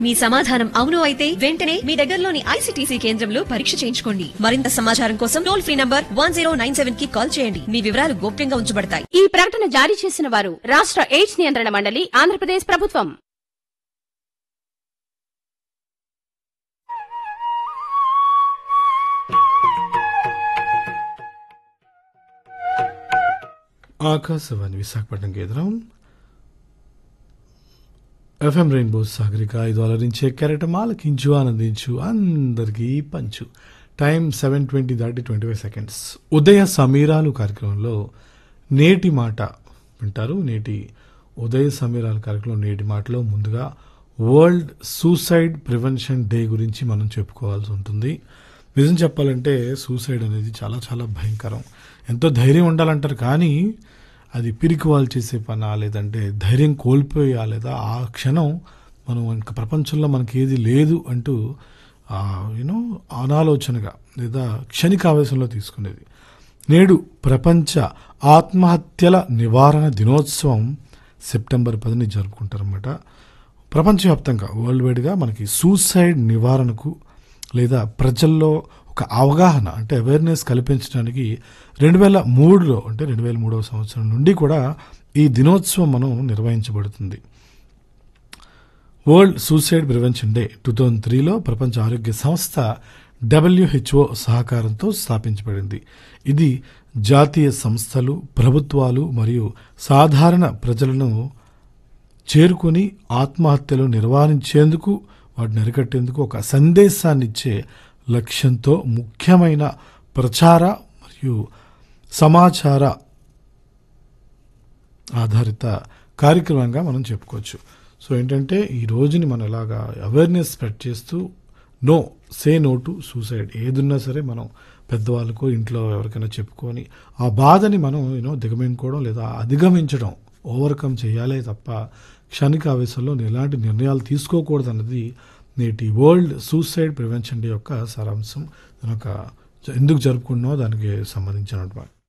మీ సమాధానం అవును అయితే వెంటనే మీ దగ్గరలోని ఐసిటీసీ కేంద్రంలో పరీక్ష చేయించుకోండి మరింత సమాచారం కోసం టోల్ ఫ్రీ నంబర్ వన్ కి కాల్ చేయండి మీ వివరాలు గోప్యంగా ఉంచబడతాయి ఈ ప్రకటన జారీ చేసిన వారు రాష్ట్ర ఎయిడ్స్ నియంత్రణ మండలి ఆంధ్రప్రదేశ్ ప్రభుత్వం ఆకాశవాణి విశాఖపట్నం కేంద్రం ఎఫ్ఎం రెయిన్బో సాగరిక ఐదు అలరించే కెరటం ఆలకించు ఆనందించు అందరికీ పంచు టైం సెవెన్ ట్వంటీ దాటి ట్వంటీ ఫైవ్ సెకండ్స్ ఉదయ సమీరాలు కార్యక్రమంలో నేటి మాట వింటారు నేటి ఉదయ సమీరాలు కార్యక్రమం నేటి మాటలో ముందుగా వరల్డ్ సూసైడ్ ప్రివెన్షన్ డే గురించి మనం చెప్పుకోవాల్సి ఉంటుంది నిజం చెప్పాలంటే సూసైడ్ అనేది చాలా చాలా భయంకరం ఎంతో ధైర్యం ఉండాలంటారు కానీ అది పిరికి వాళ్ళు చేసే పనా లేదంటే ధైర్యం కోల్పోయా లేదా ఆ క్షణం మనం ఇంకా ప్రపంచంలో మనకి ఏది లేదు అంటూ యూనో అనాలోచనగా లేదా క్షణిక ఆవేశంలో తీసుకునేది నేడు ప్రపంచ ఆత్మహత్యల నివారణ దినోత్సవం సెప్టెంబర్ పదిని జరుపుకుంటారన్నమాట ప్రపంచవ్యాప్తంగా వరల్డ్ వైడ్గా మనకి సూసైడ్ నివారణకు లేదా ప్రజల్లో ఒక అవగాహన అంటే అవేర్నెస్ కల్పించడానికి రెండు వేల మూడులో అంటే రెండు వేల మూడవ సంవత్సరం నుండి కూడా ఈ దినోత్సవం మనం నిర్వహించబడుతుంది world suicide prevention day two thousand త్రీలో ప్రపంచ ఆరోగ్య సంస్థ డబ్ల్యూహెచ్ఓ సహకారంతో స్థాపించబడింది ఇది జాతీయ సంస్థలు ప్రభుత్వాలు మరియు సాధారణ ప్రజలను చేరుకొని ఆత్మహత్యలు నివారించేందుకు వాటిని అరికట్టేందుకు ఒక సందేశాన్ని ఇచ్చే లక్ష్యంతో ముఖ్యమైన ప్రచార మరియు సమాచార ఆధారిత కార్యక్రమంగా మనం చెప్పుకోవచ్చు సో ఏంటంటే ఈ రోజుని మనం ఇలాగా అవేర్నెస్ స్ప్రెడ్ చేస్తూ no say no to suicide ఏదున్నా సరే మనం పెద్దవాళ్ళకు ఇంట్లో ఎవరికైనా చెప్పుకొని ఆ బాధని మనం యూనో దిగమించుకోవడం లేదా అధిగమించడం ఓవర్కమ్ చేయాలే తప్ప క్షణిక ఆవేశంలో ఎలాంటి నిర్ణయాలు తీసుకోకూడదు అన్నది నేటి వరల్డ్ సూసైడ్ ప్రివెన్షన్ డే యొక్క సారాంశం దాని యొక్క ఎందుకు జరుపుకున్నామో దానికి సంబంధించినటువంటి